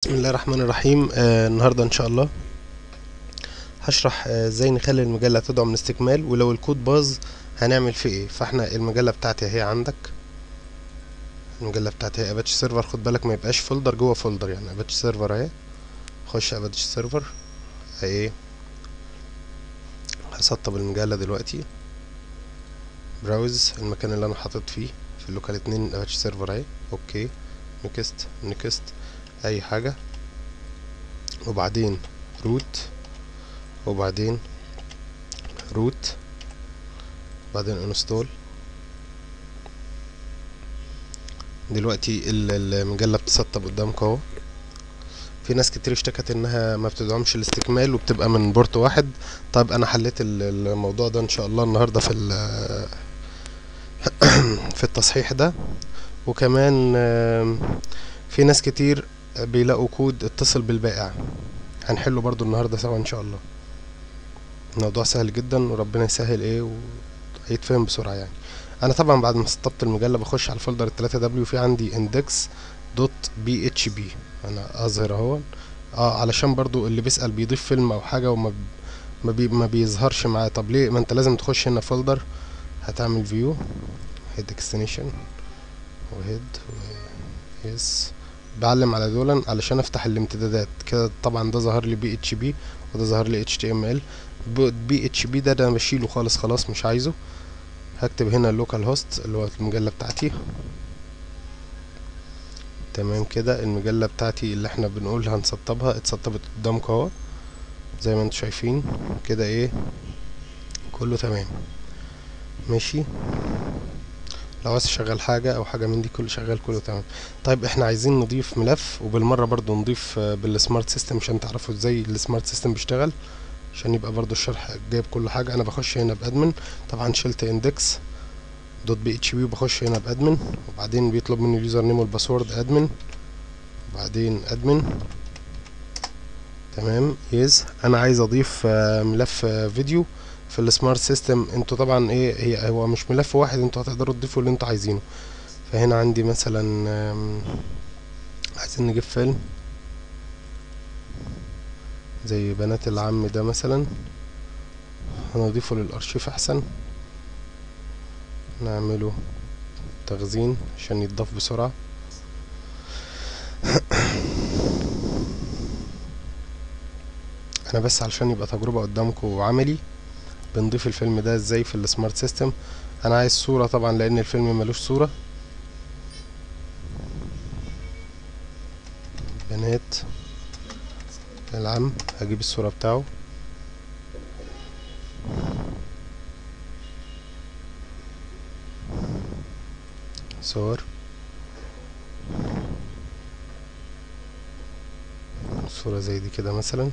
بسم الله الرحمن الرحيم آه النهارده ان شاء الله هشرح آه، ازاي نخلي المجلة تدعم من استكمال ولو الكود باظ هنعمل فيه ايه فاحنا المجلة بتاعتي اهي عندك المجلة بتاعتي هي اباتش سيرفر خد بالك ما يبقاش فولدر جوه فولدر يعني اباتش سيرفر اهي خش اباتش سيرفر اهي هسطب المجلة دلوقتي براوز المكان اللي انا حاطط فيه في اللوكال اتنين اباتش سيرفر اهي اوكي نكست نكست اي حاجة وبعدين روت وبعدين روت بعدين انستول دلوقتي ال- المجلة بتسطب قدامك اهو في ناس كتير اشتكت انها ما بتدعمش الاستكمال وبتبقى من بورت واحد طيب انا حليت ال- الموضوع ده ان شاء الله النهارده في ال- في التصحيح ده وكمان آم، في ناس كتير بيلاقوا كود اتصل بالبائع هنحله برضو النهارده سوا ان شاء الله الموضوع سهل جدا وربنا يسهل ايه وهيتفهم بسرعه يعني انا طبعا بعد ما سطبت المجله بخش على الفولدر التلاتة دبليو في عندي index دوت بي اتش بي انا اظهر اهو اه علشان برضو اللي بيسأل بيضيف فيلم او حاجه وما ب- ما, بي ما بيظهرش معاه طب ليه ما انت لازم تخش هنا فولدر هتعمل فيو هيد اكستنيشن وهيد يس بعلم على دولا علشان افتح الامتدادات كده طبعا ده ظهر لي بي اتش بي وده ظهر لي اتش تي ام ال بي اتش بي ده انا بشيله خالص خلاص مش عايزه هكتب هنا اللوكال هوست اللي هو المجله بتاعتي تمام كده المجله بتاعتي اللي احنا بنقول هنسطبها اتسطبت قدامكم اهو زي ما انتم شايفين كده ايه كله تمام ماشي لو عايز تشغل حاجة أو حاجة من دي كله شغال كله تمام طيب احنا عايزين نضيف ملف وبالمرة برضو نضيف آه، بالسمارت سيستم عشان تعرفوا ازاي السمارت سيستم بيشتغل عشان يبقى برضو الشرح جايب كل حاجة أنا بخش هنا بأدمن طبعا شلت اندكس دوت بي اتش بي وبخش هنا بأدمن وبعدين بيطلب مني اليوزر نيم والباسورد أدمن وبعدين أدمن تمام يز أنا عايز أضيف آه، ملف آه، فيديو في السمارت سيستم انتوا طبعا ايه هي هو مش ملف واحد انتوا هتقدروا تضيفوا اللي انتوا عايزينه فهنا عندي مثلا آم، عايزين نجيب فيلم زي بنات العم ده مثلا هنضيفه للارشيف احسن نعمله تخزين عشان يتضاف بسرعة انا بس علشان يبقى تجربة قدامكم عملي بنضيف الفيلم ده ازاي في السمارت سيستم انا عايز صورة طبعا لان الفيلم ملوش صورة بنات العم هجيب الصورة بتاعه صور صورة زي دي كده مثلا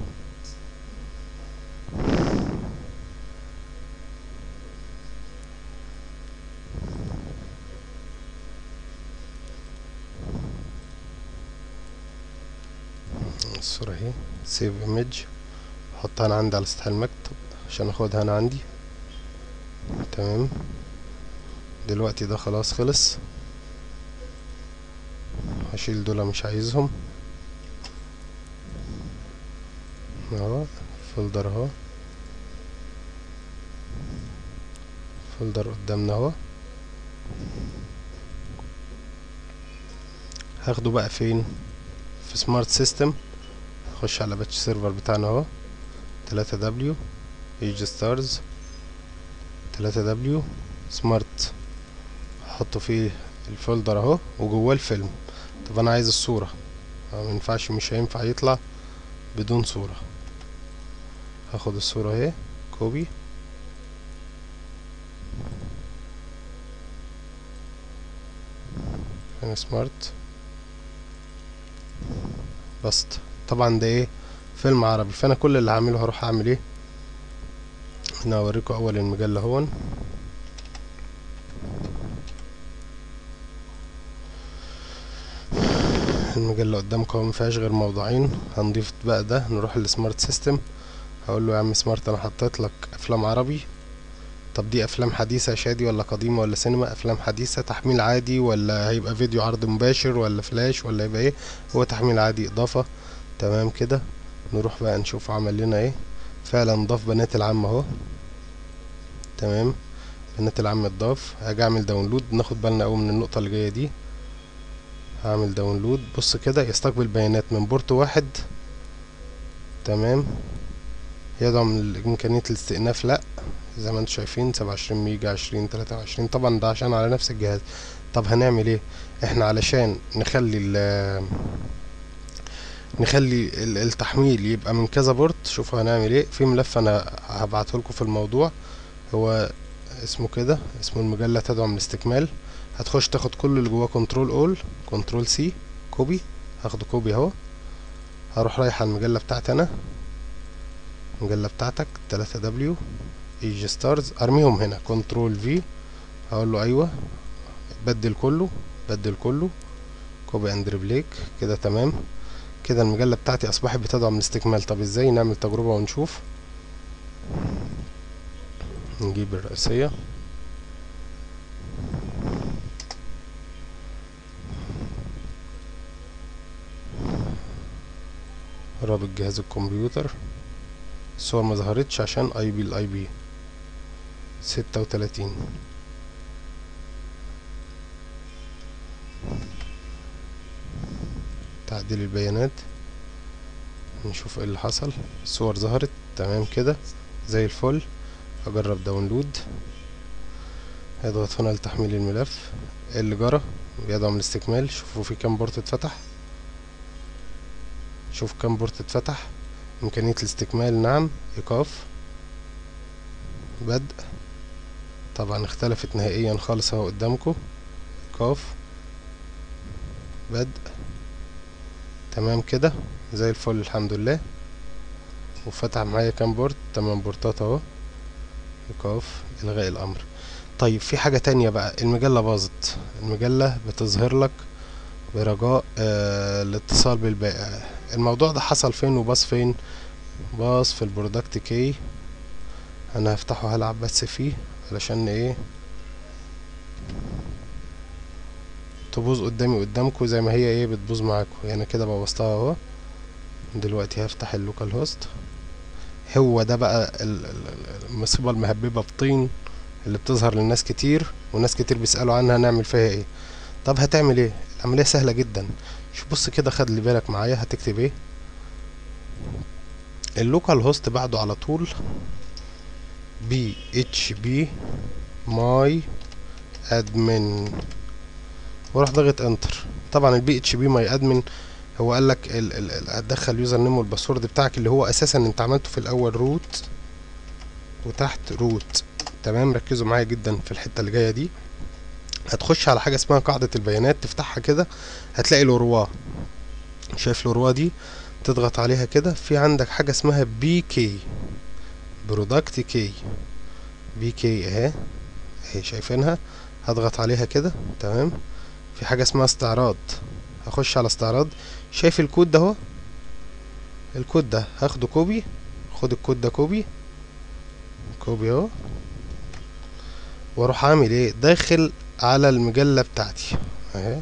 الصورة اهي سيف ايمج احطها انا عندي على سطح المكتب عشان اخدها انا عندي تمام دلوقتي ده خلاص خلص هشيل دول مش عايزهم اهو فولدر اهو فولدر قدامنا اهو هاخده بقى فين في سمارت سيستم اخش على باتش سيرفر بتاعنا اهو تلاتة دبليو ايج ستارز تلاتة دبليو سمارت احطه فيه الفولدر اهو وجواه الفيلم طب انا عايز الصورة اه مينفعش مش هينفع يطلع بدون صورة هاخد الصورة اهي كوبي هنا سمارت بسط طبعا ده ايه فيلم عربي فانا كل اللي هعمله هروح اعمل ايه هنا اوريكم اول المجلة هون المجلة قدامكم اهو مفيهاش غير موضوعين هنضيف بقى ده نروح للسمارت سيستم هقول له يا عم سمارت انا حطيت لك افلام عربي طب دي افلام حديثة يا شادي ولا قديمة ولا سينما افلام حديثة تحميل عادي ولا هيبقى فيديو عرض مباشر ولا فلاش ولا يبقى ايه هو تحميل عادي اضافة تمام كده نروح بقى نشوف عمل لنا ايه فعلا ضاف بنات العم اهو تمام بنات العم اتضاف هاجي اعمل داونلود ناخد بالنا قوي من النقطة اللي جاية دي هعمل داونلود بص كده يستقبل بيانات من بورت واحد تمام يدعم إمكانية الاستئناف لأ زي ما انتم شايفين سبعة وعشرين ميجا عشرين تلاتة وعشرين طبعا ده عشان على نفس الجهاز طب هنعمل ايه احنا علشان نخلي ال نخلي ال- التحميل يبقى من كذا بورت شوفوا هنعمل ايه في ملف انا هبعته لكم في الموضوع هو اسمه كده اسمه المجلة تدعم الاستكمال هتخش تاخد كل اللي جواه كنترول اول كنترول سي كوبي هاخده كوبي اهو هروح رايح على المجلة بتاعتي انا المجلة بتاعتك تلاتة دبليو ايجي ستارز ارميهم هنا كنترول في هقول له ايوه بدل كله بدل كله كوبي اند ريبليك كده تمام كده المجلة بتاعتي اصبحت بتدعم الاستكمال طب ازاي نعمل تجربة ونشوف نجيب الرئيسية رابط جهاز الكمبيوتر الصور ما ظهرتش عشان اي بي الاي بي ستة وتلاتين تعديل البيانات نشوف ايه اللي حصل الصور ظهرت تمام كده زي الفل اجرب داونلود هيضغط هنا لتحميل الملف إيه اللي جرى بيدعم الاستكمال شوفوا في كام بورت اتفتح شوف كام بورت اتفتح إمكانية الاستكمال نعم إيقاف بدء طبعا اختلفت نهائيا خالص اهو قدامكم إيقاف بدء تمام كده زي الفل الحمد لله وفتح معايا كام بورت تمام بورتات اهو إيقاف إلغاء الأمر طيب في حاجة تانية بقى المجلة باظت المجلة بتظهر لك برجاء آه الاتصال بالبائع الموضوع ده حصل فين وباص فين باص في البرودكت كي انا هفتحه هلعب بس فيه علشان ايه تبوظ قدامي قدامكم زي ما هي ايه بتبوظ معاكم يعني كده بوظتها اهو دلوقتي هفتح اللوكال هوست هو ده بقى ال- ال- المصيبة المهببة بطين اللي بتظهر للناس كتير وناس كتير بيسألوا عنها نعمل فيها ايه طب هتعمل ايه العملية سهلة جدا شوف بص كده خد لي بالك معايا هتكتب ايه اللوكال هوست بعده على طول بي اتش بي ماي ادمن واروح ضاغط انتر طبعا البي اتش بي ماي ادمن هو قال لك ال- ال- ال- هتدخل اليوزر نيم والباسورد بتاعك اللي هو اساسا انت عملته في الاول روت وتحت روت تمام ركزوا معايا جدا في الحته اللي جايه دي هتخش على حاجه اسمها قاعده البيانات تفتحها كده هتلاقي الوروا شايف الوروا دي تضغط عليها كده في عندك حاجه اسمها بي كي برودكت كي بي كي اهي اهي شايفينها هضغط عليها كده تمام في حاجه اسمها استعراض هخش على استعراض شايف الكود ده اهو الكود ده هاخده كوبي خد الكود ده كوبي كوبي اهو واروح عامل ايه داخل على المجله بتاعتي اهي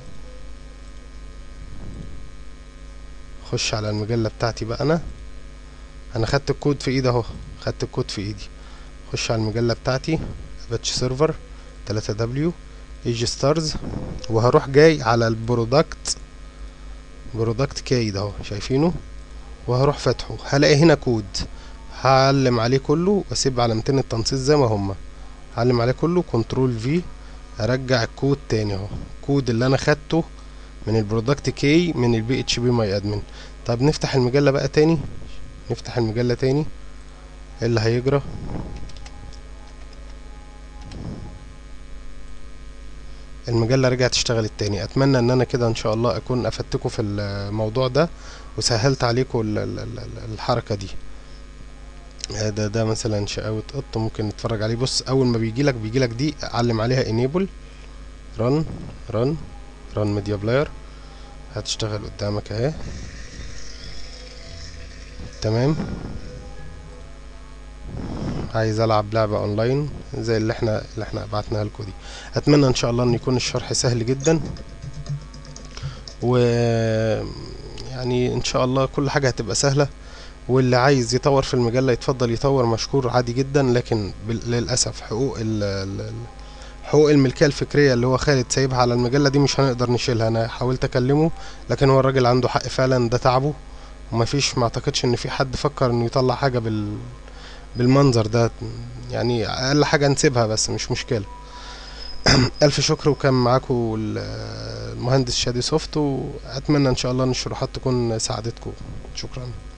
اخش على المجله بتاعتي بقى انا انا خدت الكود في ايدي اهو خدت الكود في ايدي اخش على المجله بتاعتي اباتش سيرفر 3 دبليو ايجي ستارز وهروح جاي على البرودكت برودكت كي ده اهو شايفينه وهروح فاتحه هلاقي هنا كود هعلم عليه كله واسيب علامتين التنصيص زي ما هما هعلم عليه كله كنترول في ارجع الكود تاني اهو الكود اللي انا خدته من البرودكت كي من البي اتش بي ماي ادمن طب نفتح المجله بقى تاني نفتح المجله تاني ايه اللي هيجرى المجله رجعت اشتغلت تاني اتمنى ان انا كده ان شاء الله اكون افدتكم في الموضوع ده وسهلت عليكم ال- ال- ال- الحركه دي آه ده ده مثلا شقاوة قط ممكن نتفرج عليه بص اول ما بيجيلك بيجيلك دي علم عليها enable run run run media player هتشتغل قدامك اهي تمام عايز العب لعبة اونلاين زي اللي احنا اللي احنا بعتناها لكم دي اتمنى ان شاء الله ان يكون الشرح سهل جدا و يعني ان شاء الله كل حاجة هتبقى سهلة واللي عايز يطور في المجلة يتفضل يطور مشكور عادي جدا لكن بال- للأسف حقوق ال ال- حقوق الملكية الفكرية اللي هو خالد سايبها على المجلة دي مش هنقدر نشيلها انا حاولت اكلمه لكن هو الراجل عنده حق فعلا ده تعبه ومفيش ما اعتقدش ان في حد فكر انه يطلع حاجة بال بالمنظر ده يعني اقل حاجة نسيبها بس مش مشكلة الف شكر وكان معاكم ال- المهندس شادي سوفت واتمنى ان شاء الله ان الشروحات تكون ساعدتكم شكرا